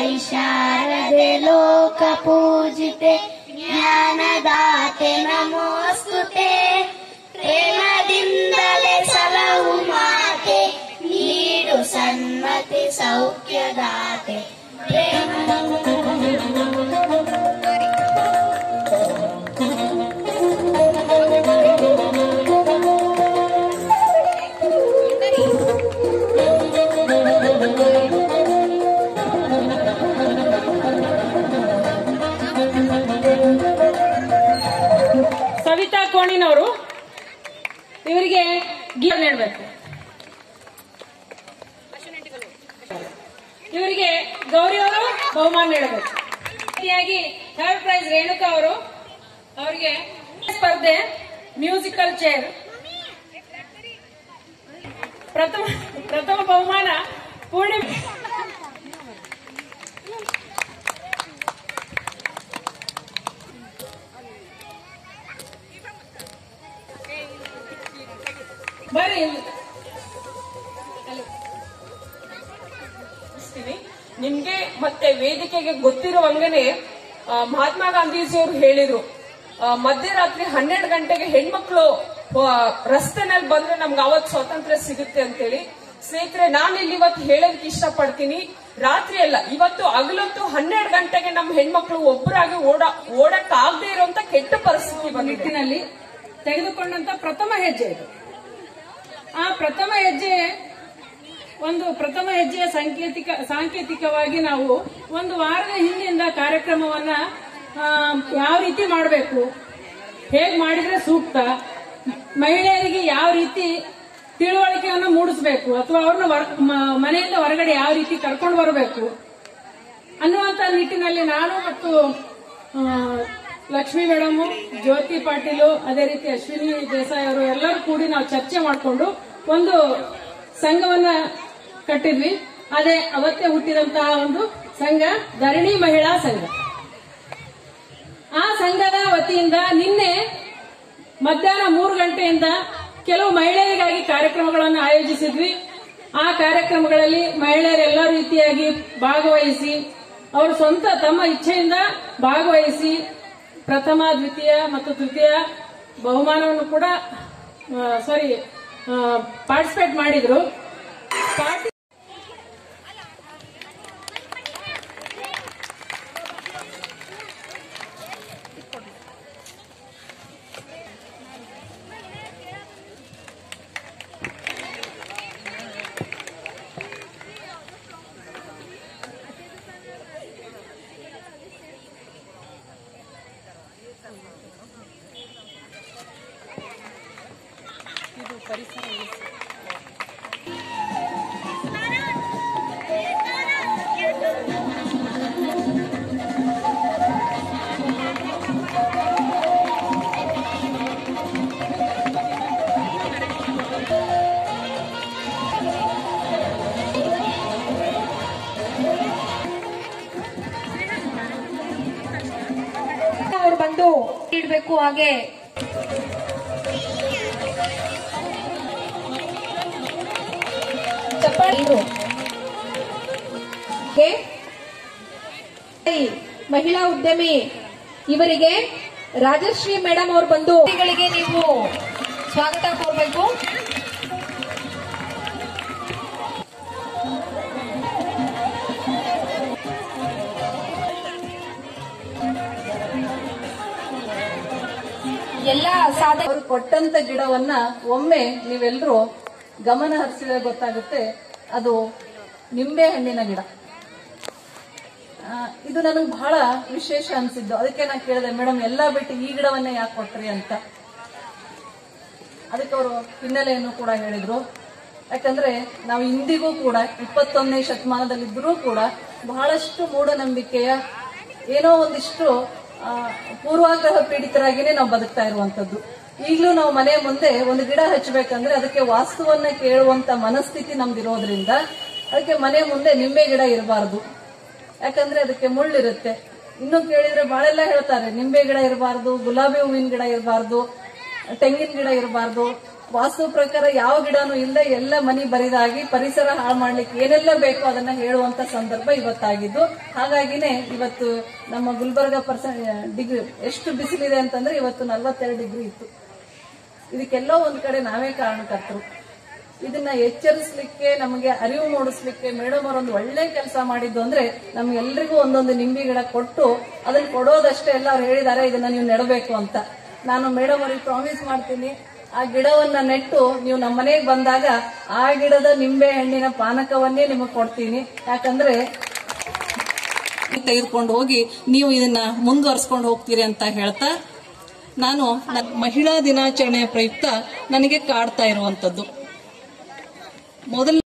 ತಾಯಿ ಶಾರದೆ ಲೋಕ ಪೂಜಿತೆ ಜ್ಞಾನದಾತೆ ನಮೋಸ್ತುತೆ ಪ್ರೇಮದಿಂದಲೇ ಸಲಹು ಮಾತೆ ನೀಡು ಸನ್ಮತಿ ಸೌಖ್ಯದಾತೆ ಪ್ರೇಮ ಸವಿತಾ ಕೋಣಿನವರು ಇವರಿಗೆ ಗೀರ್ ನೀಡಬೇಕು ಇವರಿಗೆ ಗೌರಿ ಅವರು ಬಹುಮಾನ ನೀಡಬೇಕು ರೀತಿಯಾಗಿ ಥರ್ಡ್ ಪ್ರೈಸ್ ರೇಣುಕಾ ಅವರು ಅವರಿಗೆ ಸ್ಪರ್ಧೆ ಮ್ಯೂಸಿಕಲ್ ಚೇರ್ ಪ್ರಥಮ ಪ್ರಥಮ ಬಹುಮಾನ ಪೂರ್ಣಿಮೆ ಬರ್ರಿ ಇಲ್ಲಿ. ತಿಳಿಸ್ತೀನಿ. ನಿಮ್ಗೆ ಮತ್ತೆ ವೇದಿಕೆಗೆ ಗೊತ್ತಿರುವಂಗನೆ ಆ, ಮಹಾತ್ಮ ಗಾಂಧೀಜಿಯವರು ಹೇಳಿದ್ರು ಆ, ಮಧ್ಯರಾತ್ರಿ ಹನ್ನೆರಡು ಗಂಟೆಗೆ ಹೆಣ್ಮಕ್ಳು ಆ, ರಸ್ತೆನಲ್ಲಿ ಬಂದ್ರೆ ನಮ್ಗೆ ಅವತ್ ಸ್ವಾತಂತ್ರ್ಯ ಸಿಗುತ್ತೆ ಅಂತೇಳಿ ಸ್ನೇಹಿತರೆ ನಾನು ಇಲ್ಲಿ ಇವತ್ತು ಹೇಳೋದಕ್ಕೆ ಇಷ್ಟಪಡ್ತೀನಿ ರಾತ್ರಿ ಅಲ್ಲ ಇವತ್ತು ಹಗಲೊತ್ತು ಹನ್ನೆರಡು ಗಂಟೆಗೆ ನಮ್ಮ ಹೆಣ್ಮಕ್ಳು ಒಬ್ಬರಾಗಿ ಓಡ ಓಡಕ್ ಆಗದೆ ಇರುವಂತ ಕೆಟ್ಟ ಪರಿಸ್ಥಿತಿ ಬಂದಿದೆ ನಿಟ್ಟಿನಲ್ಲಿ ತೆಗೆದುಕೊಂಡಂತ ಪ್ರಥಮ ಹೆಜ್ಜೆ ಇದು ಆ ಪ್ರಥಮ ಹೆಜ್ಜೆ ಒಂದು ಪ್ರಥಮ ಹೆಜ್ಜೆಯ ಸಾಂಕೇತಿಕ ಸಾಂಕೇತಿಕವಾಗಿ ನಾವು ಒಂದು ವಾರದ ಹಿಂದಿನಿಂದ ಕಾರ್ಯಕ್ರಮವನ್ನ ಆ, ಯಾವ ರೀತಿ ಮಾಡಬೇಕು ಹೇಗ್ ಮಾಡಿದ್ರೆ ಸೂಕ್ತ ಮಹಿಳೆಯರಿಗೆ ಯಾವ ರೀತಿ ತಿಳುವಳಿಕೆಯನ್ನು ಮೂಡಿಸಬೇಕು ಅಥವಾ ಅವ್ರನ್ನ ಹೊರ- ಮ- ಮನೆಯಿಂದ ಹೊರಗಡೆ ಯಾವ ರೀತಿ ಕರ್ಕೊಂಡು ಬರಬೇಕು ಅನ್ನುವಂತ ನಿಟ್ಟಿನಲ್ಲಿ ನಾನು ಮತ್ತು ಆ, ಲಕ್ಷ್ಮೀ ಮೇಡಮ್ ಜ್ಯೋತಿ ಪಾಟೀಲು ಅದೇ ರೀತಿ ಅಶ್ವಿನಿ ದೇಸಾಯಿ ಅವರು ಎಲ್ಲರೂ ಕೂಡಿ ನಾವು ಚರ್ಚೆ ಮಾಡಿಕೊಂಡು ಒಂದು ಸಂಘವನ್ನ ಕಟ್ಟಿದ್ವಿ ಅದೇ ಅವತ್ತೇ ಹುಟ್ಟಿದಂತಹ ಒಂದು ಸಂಘ ಧರಣಿ ಮಹಿಳಾ ಸಂಘ ಆ ಸಂಘದ ವತಿಯಿಂದ ನಿನ್ನೆ ಮಧ್ಯಾಹ್ನ ಮೂರು ಗಂಟೆಯಿಂದ ಕೆಲವು ಮಹಿಳೆಯರಿಗಾಗಿ ಕಾರ್ಯಕ್ರಮಗಳನ್ನು ಆಯೋಜಿಸಿದ್ವಿ ಆ ಕಾರ್ಯಕ್ರಮಗಳಲ್ಲಿ ಮಹಿಳೆಯರೆಲ್ಲ ರೀತಿಯಾಗಿ ಭಾಗವಹಿಸಿ ಅವರು ಸ್ವಂತ ತಮ್ಮ ಇಚ್ಛೆಯಿಂದ ಭಾಗವಹಿಸಿ ಪ್ರಥಮ ದ್ವಿತೀಯ ಮತ್ತು ತೃತೀಯ ಬಹುಮಾನವನ್ನು ಕೂಡ ಸಾರಿ ಪಾರ್ಟಿಸಿಪೇಟ್ ಮಾಡಿದ್ರು ಪಾರ್ಟಿ ಅವ್ರು ಬಂದು ಇಡ್ಬೇಕು ಹಾಗೆ ಚಪ್ಪಾಳೆ ಇದು ಗೆ ಈ ಮಹಿಳಾ ಉದ್ಯಮಿ ಇವರಿಗೆ ರಾಜಶ್ರೀ ಮೇಡಮ್ ಅವ್ರು ಬಂದು ಗಳಿಗೆ ನೀವು ಸ್ವಾಗತ ಕೋರ್ಬೇಕು ಎಲ್ಲ ಸಾಧನೆ ಅವರು ಕೊಟ್ಟಂತ ಗಿಡವನ್ನ ಒಮ್ಮೆ ನೀವೆಲ್ಲರೂ ಗಮನ ಹರಿಸಿದ್ರೆ ಗೊತ್ತಾಗುತ್ತೆ ಅದು ನಿಂಬೆ ಹಣ್ಣಿನ ಗಿಡ ಆ, ಇದು ನನಗೆ ಬಹಳ ವಿಶೇಷ ಅನ್ಸಿದ್ದು ಅದಕ್ಕೆ ನಾನು ಕೇಳಿದೆ ಮೇಡಮ್ ಎಲ್ಲಾ ಬಿಟ್ಟು ಈ ಗಿಡವನ್ನೇ ಯಾಕೆ ಕೊಟ್ರಿ ಅಂತ ಅದಕ್ಕೆ ಅವರು ಹಿನ್ನೆಲೆಯನ್ನು ಕೂಡ ಹೇಳಿದ್ರು ಯಾಕಂದ್ರೆ ನಾವು ಇಂದಿಗೂ ಕೂಡ ಇಪ್ಪತ್ತೊಂದನೇ ಶತಮಾನದಲ್ಲಿದ್ದರೂ ಕೂಡ ಬಹಳಷ್ಟು ಮೂಢನಂಬಿಕೆಯ ಏನೋ ಒಂದಿಷ್ಟು ಆ, ಪೂರ್ವಾಗ್ರಹ ಪೀಡಿತರಾಗಿನೇ ನಾವು ಬದುಕ್ತಾ ಇರುವಂತದ್ದು ಈಗಲೂ ನಾವು ಮನೆ ಮುಂದೆ ಒಂದು ಗಿಡ ಹಚ್ಚಬೇಕಂದ್ರೆ ಅದಕ್ಕೆ ವಾಸ್ತುವನ್ನ ಕೇಳುವಂತ ಮನಸ್ಥಿತಿ ನಮ್ದಿರೋದ್ರಿಂದ ಅದಕ್ಕೆ ಮನೆ ಮುಂದೆ ನಿಂಬೆ ಗಿಡ ಇರಬಾರ್ದು ಯಾಕಂದ್ರೆ ಅದಕ್ಕೆ ಮುಳ್ಳಿರುತ್ತೆ ಇನ್ನು ಕೇಳಿದ್ರೆ ಬಹಳೆಲ್ಲ ಹೇಳ್ತಾರೆ ನಿಂಬೆ ಗಿಡ ಇರಬಾರ್ದು ಗುಲಾಬಿ ಹೂವಿನ ಗಿಡ ಇರಬಾರ್ದು ತೆಂಗಿನ ಗಿಡ ಇರಬಾರ್ದು ವಾಸ್ತು ಪ್ರಕಾರ ಯಾವ ಗಿಡನೂ ಇಲ್ಲದೆ ಎಲ್ಲ ಮನಿ ಬರಿದಾಗಿ ಪರಿಸರ ಹಾಳು ಮಾಡ್ಲಿಕ್ಕೆ ಏನೆಲ್ಲ ಬೇಕೋ ಅದನ್ನ ಹೇಳುವಂತ ಸಂದರ್ಭ ಇವತ್ತಾಗಿದ್ದು ಹಾಗಾಗಿನೇ ಇವತ್ತು ನಮ್ಮ ಗುಲ್ಬರ್ಗ ಪರ್ಸೆಂಟ್ ಡಿಗ್ರಿ ಎಷ್ಟು ಬಿಸಿಲಿದೆ ಅಂತಂದ್ರೆ ಇವತ್ತು ನಲವತ್ತೆರಡು ಡಿಗ್ರಿ ಇತ್ತು ಇದಕ್ಕೆಲ್ಲೋ ಒಂದ್ ಕಡೆ ನಾವೇ ಕಾರಣಕರ್ತರು ಇದನ್ನ ಎಚ್ಚರಿಸಲಿಕ್ಕೆ ನಮಗೆ ಅರಿವು ಮೂಡಿಸ್ಲಿಕ್ಕೆ ಮೇಡಮ್ ಅವರೊಂದು ಒಳ್ಳೆ ಕೆಲಸ ಮಾಡಿದ್ದು ಅಂದ್ರೆ ನಮ್ಗೆಲ್ರಿಗೂ ಒಂದೊಂದು ನಿಂಬೆ ಗಿಡ ಕೊಟ್ಟು ಅದನ್ನ ಕೊಡೋದಷ್ಟೇ ಎಲ್ಲ ಅವ್ರು ಹೇಳಿದ್ದಾರೆ ಇದನ್ನ ನೀವು ನೆಡಬೇಕು ಅಂತ ನಾನು ಮೇಡಮ್ ಅವ್ರಿಗೆ ಪ್ರಾಮಿಸ್ ಮಾಡ್ತೀನಿ ಆ ಗಿಡವನ್ನ ನೆಟ್ಟು ನೀವು ನಮ್ಮ ಮನೆಗೆ ಬಂದಾಗ ಆ ಗಿಡದ ನಿಂಬೆ ಹಣ್ಣಿನ ಪಾನಕವನ್ನೇ ನಿಮಗೆ ಕೊಡ್ತೀನಿ ಯಾಕಂದ್ರೆ ತೆಗೆದುಕೊಂಡು ಹೋಗಿ ನೀವು ಇದನ್ನ ಮುಂದುವರ್ಸ್ಕೊಂಡು ಹೋಗ್ತೀರಿ ಅಂತ ಹೇಳ್ತಾ ನಾನು ನನ್ನ ಮಹಿಳಾ ದಿನಾಚರಣೆಯ ಪ್ರಯುಕ್ತ ನನಗೆ ಕಾಡ್ತಾ ಇರುವಂತದ್ದು ಮೊದಲ